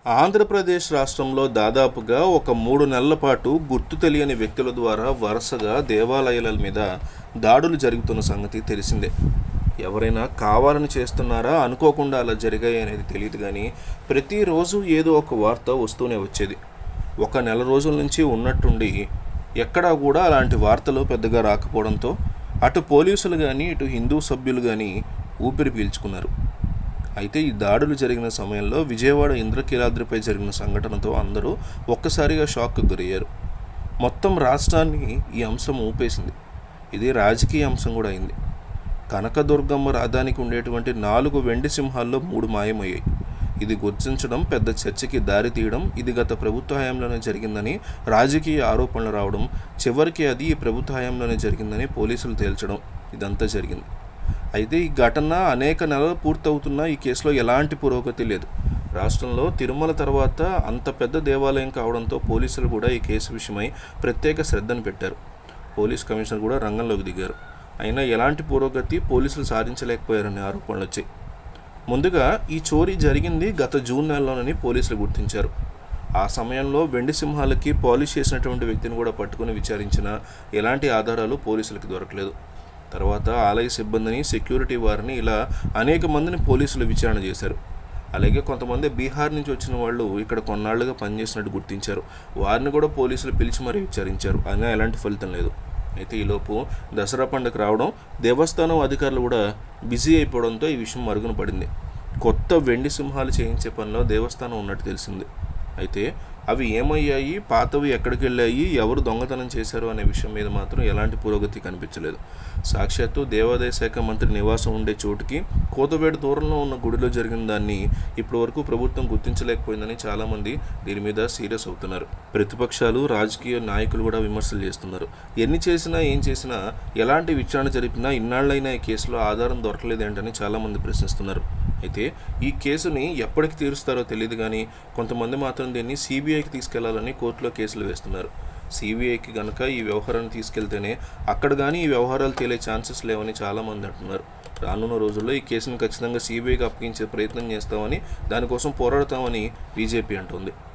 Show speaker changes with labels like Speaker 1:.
Speaker 1: ఆంధ్రప్రదేశ్ రాష్ట్రంలో దాదాపుగా ఒక మూడు నెలల పాటు గుర్తు తెలియని వ్యక్తుల ద్వారా వరుసగా దేవాలయాల మీద దాడులు జరుగుతున్న సంగతి తెలిసిందే ఎవరైనా కావాలని చేస్తున్నారా అనుకోకుండా అలా జరిగాయి అనేది తెలియదు కానీ ప్రతిరోజు ఏదో ఒక వార్త వస్తూనే వచ్చేది ఒక నెల రోజుల నుంచి ఉన్నట్టుండి ఎక్కడా కూడా అలాంటి వార్తలు పెద్దగా రాకపోవడంతో అటు పోలీసులు కానీ ఇటు హిందూ సభ్యులు కానీ ఊపిరి పీల్చుకున్నారు అయితే ఈ దాడులు జరిగిన సమయంలో విజయవాడ ఇంద్రకీలాద్రిపై జరిగిన సంఘటనతో అందరూ ఒక్కసారిగా షాక్కు గురయ్యారు మొత్తం రాష్ట్రాన్ని ఈ అంశం ఊపేసింది ఇది రాజకీయ అంశం కూడా అయింది కనకదుర్గమ్మ రాధానికి ఉండేటువంటి నాలుగు వెండి సింహాల్లో మూడు మాయమయ్యాయి ఇది గుర్తించడం పెద్ద చర్చకి దారి తీయడం ఇది గత ప్రభుత్వ హయాంలోనే జరిగిందని రాజకీయ ఆరోపణలు రావడం చివరికి అది ఈ ప్రభుత్వ హయాంలోనే జరిగిందని పోలీసులు తేల్చడం ఇదంతా జరిగింది అయితే ఈ ఘటన అనేక నెలలు పూర్తవుతున్నా ఈ కేసులో ఎలాంటి పురోగతి లేదు రాష్ట్రంలో తిరుమల తర్వాత అంత పెద్ద దేవాలయం కావడంతో పోలీసులు కూడా ఈ కేసు విషయమై ప్రత్యేక శ్రద్ధను పెట్టారు పోలీస్ కమిషనర్ కూడా రంగంలోకి దిగారు అయినా ఎలాంటి పురోగతి పోలీసులు సాధించలేకపోయారనే ఆరోపణలు వచ్చాయి ముందుగా ఈ చోరీ జరిగింది గత జూన్ నెలలోనని పోలీసులు గుర్తించారు ఆ సమయంలో వెండి సింహాలకి పాలిష్ చేసినటువంటి వ్యక్తిని కూడా పట్టుకుని విచారించిన ఎలాంటి ఆధారాలు పోలీసులకు దొరకలేదు తర్వాత ఆలయ సిబ్బందిని సెక్యూరిటీ వారిని ఇలా అనేక మందిని పోలీసులు విచారణ చేశారు అలాగే కొంతమంది బీహార్ నుంచి వచ్చిన వాళ్ళు ఇక్కడ కొన్నాళ్లుగా పనిచేసినట్టు గుర్తించారు వారిని కూడా పోలీసులు పిలిచి మరీ విచారించారు అయినా ఎలాంటి ఫలితం లేదు అయితే ఈలోపు దసరా పండుగ రావడం దేవస్థానం అధికారులు కూడా బిజీ అయిపోవడంతో ఈ విషయం మరుగున పడింది కొత్త వెండి సింహాలు చేయించే పనిలో దేవస్థానం ఉన్నట్టు తెలిసింది అయితే అవి ఏమయ్యాయి పాతవి ఎక్కడికి వెళ్ళాయి ఎవరు దొంగతనం చేశారు అనే విషయం మీద మాత్రం ఎలాంటి పురోగతి కనిపించలేదు సాక్షాత్తు దేవాదాయ శాఖ మంత్రి నివాసం ఉండే చోటుకి కోతవేడు దూరంలో ఉన్న గుడిలో జరిగిన దాన్ని ఇప్పటి వరకు ప్రభుత్వం గుర్తించలేకపోయిందని చాలామంది దీని మీద సీరియస్ అవుతున్నారు ప్రతిపక్షాలు రాజకీయ నాయకులు కూడా విమర్శలు చేస్తున్నారు ఎన్ని చేసినా ఏం చేసినా ఎలాంటి విచారణ జరిపినా ఇన్నాళ్ళైనా ఈ కేసులో ఆధారం దొరకలేదేంటని చాలామంది ప్రశ్నిస్తున్నారు అయితే ఈ కేసుని ఎప్పటికి తీరుస్తారో తెలియదు కానీ కొంతమంది మాత్రం దీన్ని సిబిఐకి తీసుకెళ్లాలని కోర్టులో కేసులు వేస్తున్నారు సిబిఐకి గనక ఈ వ్యవహారాన్ని తీసుకెళ్తేనే అక్కడ కానీ ఈ వ్యవహారాలు తేలే ఛాన్సెస్ లేవని చాలామంది అంటున్నారు రానున్న రోజుల్లో ఈ కేసును ఖచ్చితంగా సిబిఐకి అప్పగించే ప్రయత్నం చేస్తామని దానికోసం పోరాడతామని బీజేపీ అంటుంది